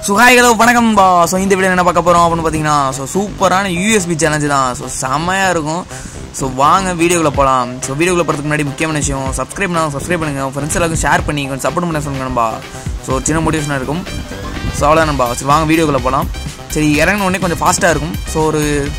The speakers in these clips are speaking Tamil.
ஸோ ஹாய் ஹலோ வணக்கம் பா ஸோ இந்த வீடியோ என்ன பார்க்க போகிறோம் அப்படின்னு பார்த்தீங்கன்னா ஸோ சூப்பரான யூஎஸ்பி சேலஞ்சு தான் ஸோ செம்மையாக இருக்கும் ஸோ வாங்க வீடியோக்குள்ளே போகலாம் ஸோ வீடியோக்குள்ள போகிறதுக்கு முன்னாடி முக்கியமான விஷயம் சப்ஸ்கிரைப் பண்ணால் சப்ஸ்கிரைப் பண்ணுங்கள் உங்கள் ஃப்ரெண்ட்ஸ் எல்லாருக்கும் ஷேர் பண்ணி கொஞ்சம் சப்போர்ட் பண்ண சொல்லுங்க நண்பா ஸோ ஒரு சின்ன மோட்டிவேஷனாக இருக்கும் ஸோ அவ்வளோ நண்பா சரி வாங்க வீடியோக்குள்ளே போகலாம் சரி இறங்கின உடனே கொஞ்சம் ஃபாஸ்ட்டாக இருக்கும் ஸோ ஒரு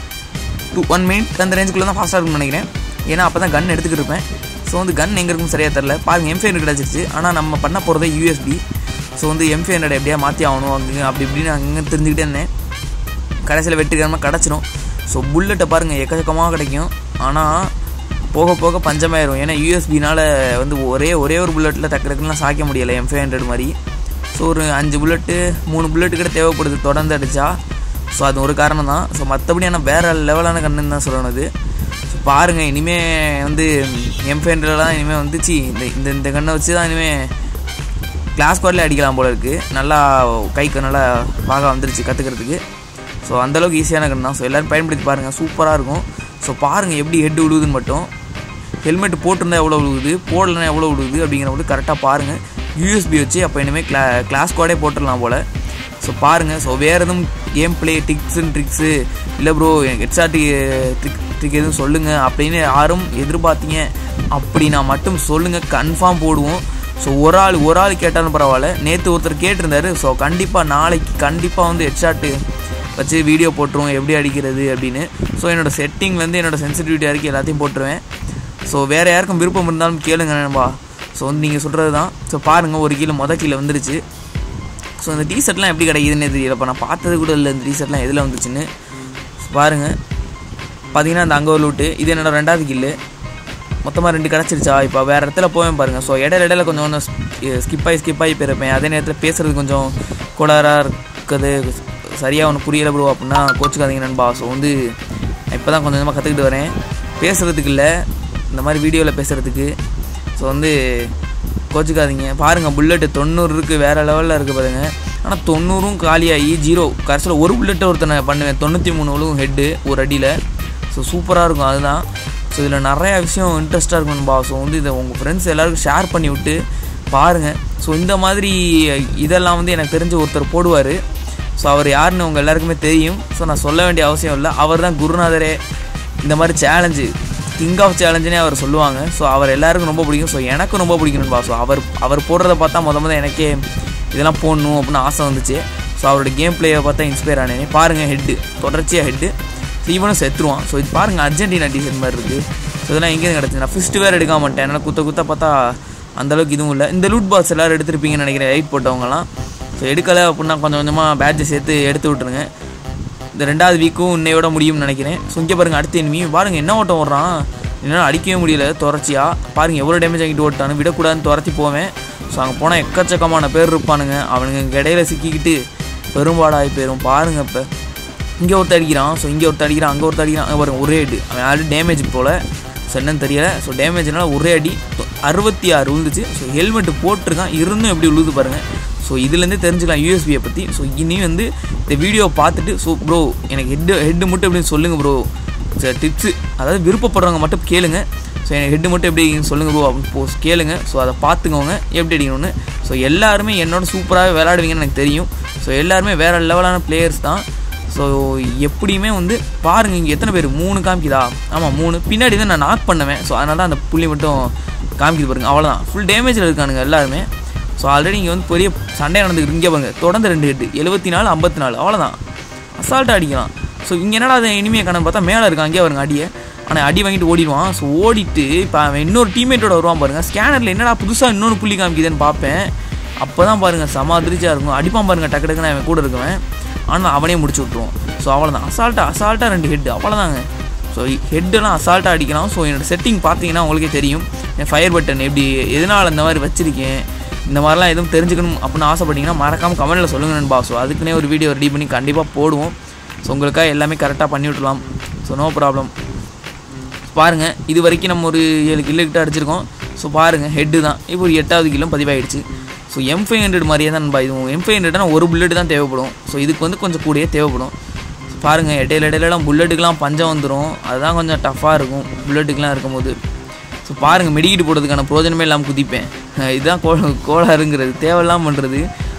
டூ ஒன் மினிட் அந்த ரேஞ்சுக்குள்ளே தான் ஃபாஸ்ட்டாக இருக்கும்னு நினைக்கிறேன் ஏன்னா அப்போ தான் கன் எடுத்துக்கிட்டு இருப்பேன் ஸோ வந்து கன் எங்கே இருக்குன்னு சரியாக தெரில பாருங்க எம் ஃபைவ் கிடச்சிருச்சு ஆனால் நம்ம பண்ண போகிறதே யூஎஸ்பி ஸோ வந்து எம் ஃபைவ் ஹண்ட்ரட் எப்படியா மாற்றி ஆகணும் அங்கே அப்படி இப்படின்னு அங்கே தெரிஞ்சுக்கிட்டே இருந்தேன் கடைசியில் வெற்றிகரமாக கிடச்சிரும் ஸோ புல்லட்டை பாருங்கள் எக்கச்சக்கமாக கிடைக்கும் ஆனால் போக போக பஞ்சமாயிரும் ஏன்னா யூஎஸ்பினால் வந்து ஒரே ஒரே ஒரு புல்லட்டில் டக்கு டக்குலாம் சாய்க்க முடியலை எம் ஃபைவ் ஹண்ட்ரட் மாதிரி ஸோ ஒரு அஞ்சு புல்லட்டு மூணு புல்லட்டு கிட்ட தேவைப்படுது தொடர்ந்து அடித்தா ஸோ அது ஒரு காரணம் தான் ஸோ மற்றபடி ஆனால் வேறு லெவலான கண்ணுன்னு தான் சொல்லணும் அது ஸோ பாருங்கள் இனிமேல் வந்து எம் ஃபைவ் ஹண்ட்ரட்லாம் இனிமேல் வந்துச்சு இந்த இந்த இந்த கண்ணை வச்சு தான் இனிமேல் கிளாஸ் குவாரில் அடிக்கலாம் போல இருக்குது நல்லா கைக்கு நல்லா பாகம் வந்துருச்சு கற்றுக்கிறதுக்கு ஸோ அந்தளவுக்கு ஈஸியான கன் தான் ஸோ எல்லோரும் பயன்படுத்தி பாருங்கள் சூப்பராக இருக்கும் ஸோ பாருங்கள் எப்படி ஹெட் விழுகுதுன்னு மட்டும் ஹெல்மெட் போட்டிருந்தா எவ்வளோ விழுகுது போடலைன்னா எவ்வளோ விழுகுது அப்படிங்கிற மட்டும் கரெக்டாக பாருங்கள் யூஎஸ்பி வச்சு அப்போ இனிமேல் கிளா கிளாஸ் குவாடே போட்டுடலாம் போல் ஸோ பாருங்கள் ஸோ வேறு எதுவும் game play tips and tricks இல்லை ப்ரோ எனக்கு ஹெட்ஷாட்டு ட்ரிக் ட்ரிக் எதுவும் சொல்லுங்கள் அப்படின்னு யாரும் எதிர்பார்த்தீங்க அப்படின்னா மட்டும் சொல்லுங்கள் கன்ஃபார்ம் போடுவோம் ஸோ ஒரு ஆள் ஒரு ஆள் கேட்டாலும் பரவாயில்ல நேற்று ஒருத்தர் கேட்டிருந்தாரு ஸோ கண்டிப்பாக நாளைக்கு கண்டிப்பாக வந்து ஹெட்ஷாட்டு வச்சு வீடியோ போட்டுருவோம் எப்படி அடிக்கிறது அப்படின்னு ஸோ என்னோடய செட்டிங்லேருந்து என்னோடய சென்சிட்டிவிட்டி வரைக்கும் எல்லாத்தையும் போட்டுருவேன் ஸோ வேறு யாருக்கும் விருப்பம் இருந்தாலும் கேளுங்க நண்பா ஸோ வந்து நீங்கள் சொல்கிறது தான் ஸோ பாருங்கள் ஒரு கீழே மொதல் கீழே வந்துருச்சு ஸோ இந்த டிஷர்ட்லாம் எப்படி கிடைக்குதுன்னே தெரியல இப்போ நான் பார்த்தது கூட இல்லை இந்த டிஷர்ட்லாம் எதில் வந்துச்சுன்னு பாருங்கள் பார்த்தீங்கன்னா அந்த அங்கே ஒரு லூட்டு இது என்னோட ரெண்டாவது கில்லு மொத்தமாக ரெண்டு கிடச்சிருச்சா இப்போ வேறு இடத்துல போவேன் பாருங்கள் ஸோ இடையில இடையில கொஞ்சம் கொஞ்சம் ஸ்கிப் ஆகி ஸ்கிப் ஆகி போயிருப்பேன் அதே நேரத்தில் பேசுகிறது கொஞ்சம் கோளாறாக இருக்குது சரியாக ஒன்று புரியலை ப்ரோ அப்படின்னா கோச்சுக்காதீங்க நண்பா ஸோ வந்து இப்போ தான் கொஞ்சம் கொஞ்சமாக கற்றுக்கிட்டு வரேன் பேசுகிறதுக்கு இல்லை இந்த மாதிரி வீடியோவில் பேசுகிறதுக்கு ஸோ வந்து கோச்சுக்காதீங்க பாருங்கள் புல்லட்டு தொண்ணூறு இருக்குது வேறு லெவலில் இருக்குது பாருங்கள் ஆனால் தொண்ணூறும் காலியாகி ஜீரோ கடைசியில் ஒரு புல்லட்டை ஒருத்தனை பண்ணுவேன் தொண்ணூற்றி மூணு விழுவும் ஹெட்டு ஒரு அடியில் ஸோ சூப்பராக இருக்கும் அதுதான் ஸோ இதில் நிறையா விஷயம் இன்ட்ரெஸ்ட்டாக இருக்கும்பா ஸோ வந்து இதை உங்கள் ஃப்ரெண்ட்ஸ் எல்லாருக்கும் ஷேர் பண்ணி விட்டு பாருங்கள் ஸோ இந்த மாதிரி இதெல்லாம் வந்து எனக்கு தெரிஞ்ச ஒருத்தர் போடுவார் ஸோ அவர் யாருன்னு உங்கள் எல்லாருக்குமே தெரியும் ஸோ நான் சொல்ல வேண்டிய அவசியம் இல்லை அவர் தான் குருநாதரே இந்த மாதிரி சேலஞ்சு கிங் ஆஃப் சேலஞ்சுனே அவர் சொல்லுவாங்க ஸோ அவர் எல்லாருக்கும் ரொம்ப பிடிக்கும் ஸோ எனக்கும் ரொம்ப பிடிக்கணும்பா ஸோ அவர் அவர் போடுறத பார்த்தா முத முத எனக்கே இதெல்லாம் போடணும் அப்படின்னு ஆசை வந்துச்சு ஸோ அவரோட கேம் பிளேயை பார்த்தா இன்ஸ்பயர் ஆனேனே பாருங்கள் ஹெட்டு தொடர்ச்சியாக ஹெட்டு ஸோ இவனும் செத்துருவான் ஸோ இது பாருங்கள் அர்ஜென்டினா டிஷர்ட் மாதிரி இருக்குது ஸோ இதெல்லாம் எங்கேயும் கிடச்சி நான் ஃபஸ்ட்டு வேறு எடுக்க மாட்டேன் என்னால் குத்த குத்த பார்த்தா அந்தளவுக்கு இதுவும் இல்லை இந்த லூட் பாக்ஸ் எல்லோரும் எடுத்துருப்பீங்கன்னு நினைக்கிறேன் எயிட் போட்டவங்கலாம் ஸோ எடுக்கலை அப்படின்னா கொஞ்சம் கொஞ்சமாக பேட்சை சேர்த்து எடுத்து விட்ருங்க இந்த ரெண்டாவது வீக்கும் இன்னையோட முடியும்னு நினைக்கிறேன் ஸோ இங்கே பாருங்கள் அடுத்த எனிமி பாருங்கள் என்ன ஓட்டம் ஓடுறான் என்னால் அடிக்கவே முடியல துறச்சியாக பாருங்கள் எவ்வளோ டேமேஜ் ஆகிட்டு ஓட்டானு விடக்கூடாதுன்னு துரத்தி போவேன் ஸோ அங்கே போனால் எக்கச்சக்கமான பேர் இருப்பானுங்க அவனுங்க இங்கே இடையில சிக்கிக்கிட்டு பெரும்பாடாகி போயிடும் பாருங்கள் இப்போ இங்கே ஒருத்தர் அடிக்கிறான் ஸோ இங்கே ஒருத்தர் அடிக்கிறான் அங்கே ஒருத்தர் அடிக்கிறான் அங்கே பாருங்க ஒரே அடி அவன் ஆல்ரெடி டேமேஜ் போல் ஸோ என்னன்னு தெரியல ஸோ டேமேஜ்னால ஒரே அடி அறுபத்தி ஆறு விழுந்துச்சு ஸோ ஹெல்மெட் போட்டிருக்கான் இருந்தும் எப்படி விழுது பாருங்கள் ஸோ இதுலேருந்தே தெரிஞ்சுக்கலாம் யூஎஸ்பியை பற்றி ஸோ இனி வந்து இந்த வீடியோ பார்த்துட்டு ஸோ ப்ரோ எனக்கு ஹெட்டு ஹெட்டு மட்டும் எப்படின்னு சொல்லுங்கள் ப்ரோ சார் டிப்ஸு அதாவது விருப்பப்படுறவங்க மட்டும் கேளுங்க ஸோ எனக்கு ஹெட்டு மட்டும் எப்படி சொல்லுங்கள் ப்ரோ அப்படின்னு போஸ் கேளுங்க ஸோ அதை பார்த்துக்கோங்க எப்படி அடிக்கணும்னு ஸோ எல்லாருமே என்னோட சூப்பராகவே விளையாடுவீங்கன்னு எனக்கு தெரியும் ஸோ எல்லாருமே வேறு லெவலான பிளேயர்ஸ் தான் ஸோ எப்படியுமே வந்து பாருங்கள் இங்கே எத்தனை பேர் மூணு காமிக்குதா ஆமாம் மூணு பின்னாடி தான் நான் நாக் பண்ணுவேன் ஸோ அதனால தான் அந்த புள்ளி மட்டும் காமிக்குது பாருங்க அவ்வளோதான் ஃபுல் டேமேஜில் இருக்கானுங்க எல்லாருமே ஸோ ஆல்ரெடி இங்கே வந்து பெரிய சண்டை நடந்துக்கிட்டு இங்கே பாருங்க தொடர்ந்து ரெண்டு ஹெட்டு எழுபத்தி நாலு ஐம்பத்தி நாலு அவ்வளோதான் அசால்ட்டாக அடிக்கலாம் ஸோ இங்கே என்னடா அதை இனிமையை கணக்கு பார்த்தா மேலே இருக்கான் அங்கேயே வருங்க அடியை ஆனால் அடி வாங்கிட்டு ஓடிடுவான் ஸோ ஓடிட்டு இப்போ அவன் இன்னொரு டீம்மேட்டோட வருவான் பாருங்கள் ஸ்கேனரில் என்னடா புதுசாக இன்னொரு புள்ளி காமிக்குதுன்னு பார்ப்பேன் அப்போ தான் பாருங்கள் செம அதிர்ச்சியாக இருக்கும் அடிப்பான் பாருங்கள் டக்கு டக்குன்னு அவன் கூட இருக்குவேன் ஆனால் அவனே முடிச்சு விட்ருவோம் ஸோ அவ்வளோதான் அசால்ட்டாக அசால்ட்டாக ரெண்டு ஹெட்டு அவ்வளோதாங்க ஸோ ஹெட்டெல்லாம் அசால்ட்டாக அடிக்கலாம் ஸோ என்னோடய செட்டிங் பார்த்தீங்கன்னா உங்களுக்கே தெரியும் என் ஃபயர் பட்டன் எப்படி எதனால் இந்த மாதிரி வச்சுருக்கேன் இந்த மாதிரிலாம் எதுவும் தெரிஞ்சுக்கணும் அப்படின்னு ஆசைப்பட்டீங்கன்னா மறக்காமல் கமெண்ட்டில் சொல்லுங்கள் நண்பா ஸோ அதுக்குன்னே ஒரு வீடியோ ரெடி பண்ணி கண்டிப்பாக போடுவோம் ஸோ உங்களுக்காக எல்லாமே கரெக்டாக பண்ணி விட்றலாம் ஸோ நோ ப்ராப்ளம் பாருங்கள் இது வரைக்கும் நம்ம ஒரு ஏழு கிலோ கிட்ட அடிச்சிருக்கோம் ஸோ பாருங்கள் ஹெட்டு தான் இப்போ ஒரு எட்டாவது கிலோ பதிவாயிடுச்சு ஸோ எம் ஃபைவ் ஹண்ட்ரட் மாதிரியே தான் நண்பா இதுவும் எம் ஃபைவ் ஹண்ட்ரட்னா ஒரு புல்லெட் தான் தேவைப்படும் ஸோ இதுக்கு வந்து கொஞ்சம் கூடயே தேவைப்படும் பாருங்கள் இடையில இடையிலலாம் புல்லட்டுக்கெலாம் பஞ்சம் வந்துடும் அதுதான் கொஞ்சம் டஃப்பாக இருக்கும் புல்லட்டுக்கெலாம் இருக்கும்போது ஸோ பாருங்கள் மெடிக்கிட்டு போடுறதுக்கான பிரோஜனமே இல்லாமல் குதிப்பேன் அஹ் இதுதான் கோ கோளாறுங்கிறது தேவையில்லாம பண்ணுறது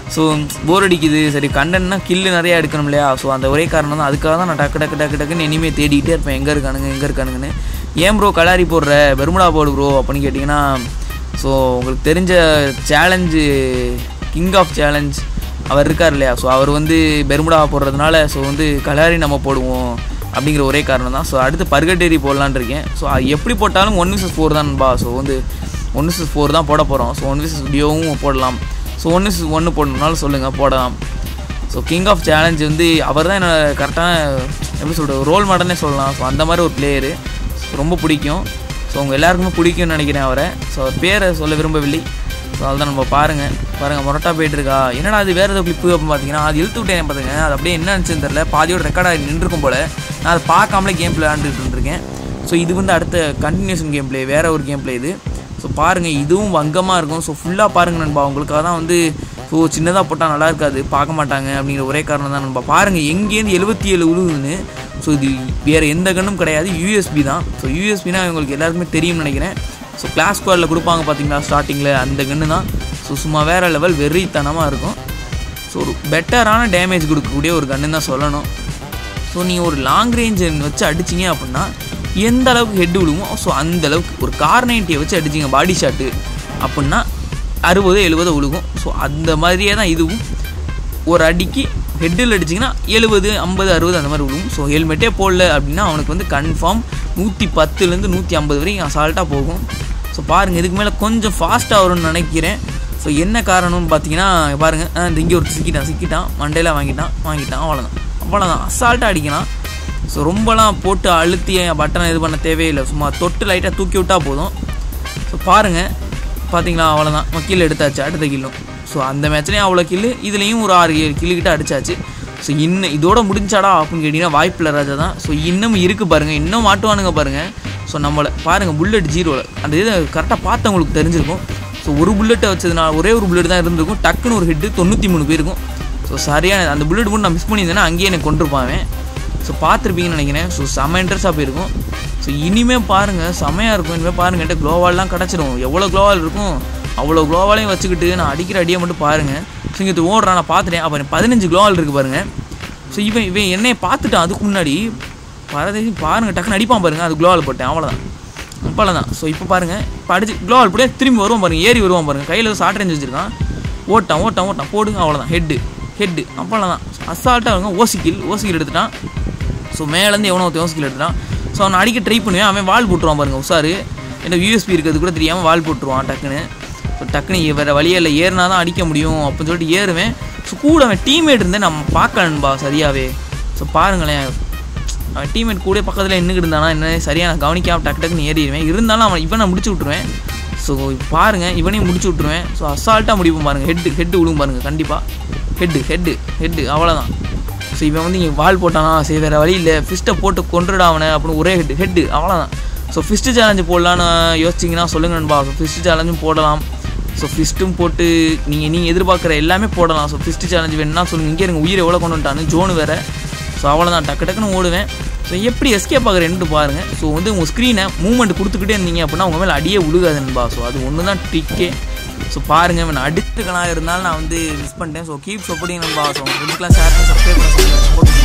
ஸோ போர் அடிக்குது சரி கண்டென்ட்னா கில்லு நிறையா எடுக்கணும் இல்லையா ஸோ அந்த ஒரே காரணம் தான் அதுக்காக தான் நான் டக்கு டக்கு டக்கு டக்குன்னு இனிமேல் தேடிக்கிட்டே இருப்பேன் எங்கே இருக்கானுங்க எங்கே இருக்கானுங்கன்னு ஏன் ப்ரோ கலாரி போடுற பெருமுடா போடு ப்ரோ அப்படின்னு கேட்டிங்கன்னா ஸோ உங்களுக்கு தெரிஞ்ச சேலஞ்சு கிங் ஆஃப் சேலஞ்ச் அவர் இருக்கார் இல்லையா ஸோ அவர் வந்து பெருமுடா போடுறதுனால ஸோ வந்து கலாரி நம்ம போடுவோம் அப்படிங்கிற ஒரே காரணம் தான் ஸோ அடுத்து பர்கட்டேரி போடலான்னு இருக்கேன் ஸோ அது எப்படி போட்டாலும் ஒன் விசஸ் ஃபோர் தான்பா ஸோ வந்து ஒன் விசஸ் ஃபோர் தான் போட போகிறோம் ஸோ ஒன் விசஸ் டியோவும் போடலாம் ஸோ ஒன்று ஒன்று போடணுன்னாலும் சொல்லுங்கள் போடலாம் ஸோ கிங் ஆஃப் சேலஞ்ச் வந்து அவர் தான் என்னோட கரெக்டான எப்படி சொல்கிறது ரோல் மாடல்னே சொல்லலாம் ஸோ அந்த மாதிரி ஒரு பிளேயரு ரொம்ப பிடிக்கும் ஸோ உங்கள் எல்லாருக்குமே பிடிக்கும்னு நினைக்கிறேன் அவரை ஸோ அவர் பேரை சொல்ல விரும்பவில்லை ஸோ அதுதான் நம்ம பாருங்கள் பாருங்கள் மொரட்டா போயிட்டு இருக்கா என்னடா அது வேறு ஏதோ கிளிப்பு அப்படின்னு பார்த்தீங்கன்னா அது இழுத்து விட்டேன் பார்த்துங்க அது அப்படியே என்ன நினச்சுன்னு தெரில பாதியோட ரெக்கார்டாக நின்றுருக்கும் போல் நான் அதை பார்க்காமலே கேம் பிளே விளாண்டுட்டு இருந்திருக்கேன் ஸோ இது வந்து அடுத்த கண்டினியூஷன் கேம் பிளே வேறு ஒரு கேம் பிளே இது ஸோ பாருங்கள் இதுவும் வங்கமாக இருக்கும் ஸோ ஃபுல்லாக பாருங்க நண்பா உங்களுக்காக தான் வந்து ஸோ சின்னதாக போட்டால் நல்லா இருக்காது பார்க்க மாட்டாங்க அப்படிங்கிற ஒரே காரணம் தான் நண்பா பாருங்கள் எங்கேருந்து எழுபத்தி ஏழு உழுகுதுன்னு ஸோ இது வேறு எந்த கண்ணும் கிடையாது யூஎஸ்பி தான் ஸோ யூஎஸ்பினா உங்களுக்கு எல்லாருக்குமே தெரியும்னு நினைக்கிறேன் ஸோ கிளாஸ் ஸ்குவாடில் கொடுப்பாங்க பார்த்தீங்களா ஸ்டார்டிங்கில் அந்த கன்று தான் ஸோ சும்மா வேறு லெவல் வெறித்தனமாக இருக்கும் ஸோ ஒரு பெட்டரான டேமேஜ் கொடுக்கக்கூடிய ஒரு கன்று தான் சொல்லணும் ஸோ நீங்கள் ஒரு லாங் ரேஞ்ச் வச்சு அடிச்சிங்க அப்படின்னா எந்த அளவுக்கு ஹெட் விழுமோ ஸோ அந்த அளவுக்கு ஒரு கார் நைன்ட்டியை வச்சு அடிச்சிங்க பாடி ஷாட்டு அப்படின்னா அறுபது எழுபது விழுகும் ஸோ அந்த மாதிரியே தான் இதுவும் ஒரு அடிக்கு ஹெட்டில் அடிச்சிங்கன்னா எழுபது ஐம்பது அறுபது அந்த மாதிரி விழுவும் ஸோ ஹெல்மெட்டே போடல அப்படின்னா அவனுக்கு வந்து கன்ஃபார்ம் நூற்றி பத்துலேருந்து நூற்றி ஐம்பது வரைக்கும் அசால்ட்டாக போகும் ஸோ பாருங்கள் இதுக்கு மேலே கொஞ்சம் ஃபாஸ்ட்டாக வரும்னு நினைக்கிறேன் ஸோ என்ன காரணம்னு பார்த்தீங்கன்னா பாருங்கள் இந்த இங்கே ஒரு சிக்கிட்டான் சிக்கிட்டான் மண்டையில் வாங்கிட்டான் வாங்கிட்டான் அவ்வளோதான் அவ்வளோதான் அசால்ட்டாக அடிக்கலாம் ஸோ ரொம்பலாம் போட்டு அழுத்தி பட்டனை இது பண்ண தேவையில்லை சும்மா தொட்டு லைட்டாக தூக்கி விட்டால் போதும் ஸோ பாருங்கள் பார்த்தீங்களா அவ்வளோதான் கீழே எடுத்தாச்சு அடுத்த கில்லும் ஸோ அந்த மேட்ச்லேயும் அவ்வளோ கில்லு இதுலேயும் ஒரு ஆறு ஏழு கில்லு கிட்ட அடிச்சாச்சு ஸோ இன்னும் இதோட முடிஞ்சாடா அப்படின்னு கேட்டிங்கன்னா வாய்ப்பில்லை ராஜா தான் ஸோ இன்னும் இருக்குது பாருங்கள் இன்னும் மாட்டுவானுங்க பாருங்கள் ஸோ நம்மளை பாருங்கள் புல்லட் ஜீரோவில் அந்த இதை கரெக்டாக பார்த்தவங்களுக்கு தெரிஞ்சிருக்கும் ஸோ ஒரு புல்லட்டை வச்சதுனால ஒரே ஒரு புல்லட் தான் இருந்திருக்கும் டக்குன்னு ஒரு ஹெட்டு தொண்ணூற்றி மூணு பேருக்கும் ஸோ சரியான அந்த புல்லட் மட்டும் நான் மிஸ் பண்ணியிருந்தேன்னா அங்கேயே எனக்கு கொண்டிருப்பான் ஸோ பார்த்துருப்பீங்கன்னு நினைக்கிறேன் ஸோ செம்ம இன்ட்ரெஸ்ட்டாக போயிருக்கும் ஸோ இனிமேல் பாருங்கள் செமையாக இருக்கும் இனிமேல் பாருங்கள் என்கிட்ட க்ளோவால்லாம் கிடச்சிரும் எவ்வளோ க்ளோவால் இருக்கும் அவ்வளோ க்ளோவாலையும் வச்சுக்கிட்டு நான் அடிக்கிற அடியை மட்டும் பாருங்கள் ஸோ இங்கே ஓடுறான் நான் பார்த்துட்டேன் அப்போ பதினஞ்சு க்ளோவால் இருக்குது பாருங்கள் ஸோ இவன் இவன் என்னையை பார்த்துட்டான் அதுக்கு முன்னாடி பரதேசி பாருங்கள் டக்குன்னு அடிப்பான் பாருங்கள் அது க்ளோவால் போட்டேன் அவ்வளோதான் அவ்வளோதான் ஸோ இப்போ பாருங்கள் இப்போ அடிச்சு க்ளோவால் போட்டு திரும்பி வருவான் பாருங்கள் ஏறி வருவான் பாருங்கள் கையில் ஷார்ட் ரேஞ்ச் வச்சுருக்கான் ஓட்டான் ஓட்டான் ஓட்டான் போடுங்க அவ்வளோதான் ஹெட்டு ஹெட்டு அவ்வளோதான் அசால்ட்டாக இருக்கும் ஓசிக்கில் ஓசிக்கில் எடுத்துட்டான் ஸோ மேலேருந்து எவனோ ஒருத்தன் ஓசிக்கில் எடுத்துட்டான் ஸோ அவனை அடிக்க ட்ரை பண்ணுவேன் அவன் வால் போட்டுருவான் பாருங்கள் உஷாரு என்ன யூஎஸ்பி இருக்கிறது கூட தெரியாமல் வால் போட்டுருவான் டக்குன்னு ஸோ டக்குன்னு வேறு வழியே இல்லை ஏறினா தான் அடிக்க முடியும் அப்படின்னு சொல்லிட்டு ஏறுவேன் ஸோ கூட அவன் டீம்மேட் இருந்தே நம்ம பார்க்கலன்பா சரியாகவே ஸோ பாருங்களேன் அவன் டீம்மேட் கூட பக்கத்தில் நின்றுக்கிட்டு இருந்தானா என்ன சரியாக நான் கவனிக்காம டக்கு டக்குன்னு ஏறிடுவேன் இருந்தாலும் அவன் இவனை முடிச்சு விட்ருவேன் ஸோ பாருங்கள் இவனையும் முடிச்சு விட்ருவேன் ஸோ அசால்ட்டாக முடிப்போம் பாருங்கள் ஹெட்டு ஹெட்டு விழுவும் பாருங்கள் கண்டிப்பாக ஹெட்டு ஹெட்டு ஹெட்டு அவ்வளோதான் ஸோ இவன் வந்து இங்கே வால் போட்டானா சரி வேறு வழி இல்லை ஃபிஸ்ட்டை போட்டு கொண்டுடா அவனை அப்படின்னு ஒரே ஹெட்டு ஹெட்டு அவ்வளோதான் ஸோ ஃபிஸ்ட்டு சேலஞ்சு போடலான்னு யோசிச்சிங்கன்னா சொல்லுங்க நண்பா ஸோ ஃபிஸ்ட்டு சேலஞ்சும் போடலாம் ஸோ ஃபிஸ்ட்டும் போட்டு நீங்கள் நீங்கள் எதிர்பார்க்குற எல்லாமே போடலாம் ஸோ ஃபிஸ்ட்டு சேலஞ்சு வேணும்னா சொல்லுங்கள் இங்கே இருங்க உயிரை எவ்வளோ கொண்டு வந்துட்டான்னு ஜோனு வேறு ஸோ அவ்வளோதான் டக்கு டக்குன்னு ஓடுவேன் ஸோ எப்படி எஸ்கேப் ஆகுறேன்ட்டு பாருங்கள் ஸோ வந்து உங்கள் ஸ்க்ரீனை மூவ்மெண்ட் கொடுத்துக்கிட்டே இருந்தீங்க அப்படின்னா உங்கள் மேலே அடியே உழுகாதுன்பா ஸோ அது ஒன்று தான் ட்ரிக்கே ஸோ பாருங்கள் நான் அடிச்சுக்கலாம் இருந்தாலும் நான் வந்து மிஸ் பண்ணிட்டேன் ஸோ கீப் சப்போர்ட்டிங் நண்பா ஸோ உங்கள் ஃப்ரெண்ட்ஸ்லாம் ஷேர் பண்ணி சப்ஸ்கிரைப் பண்ண சொல்லுங்கள்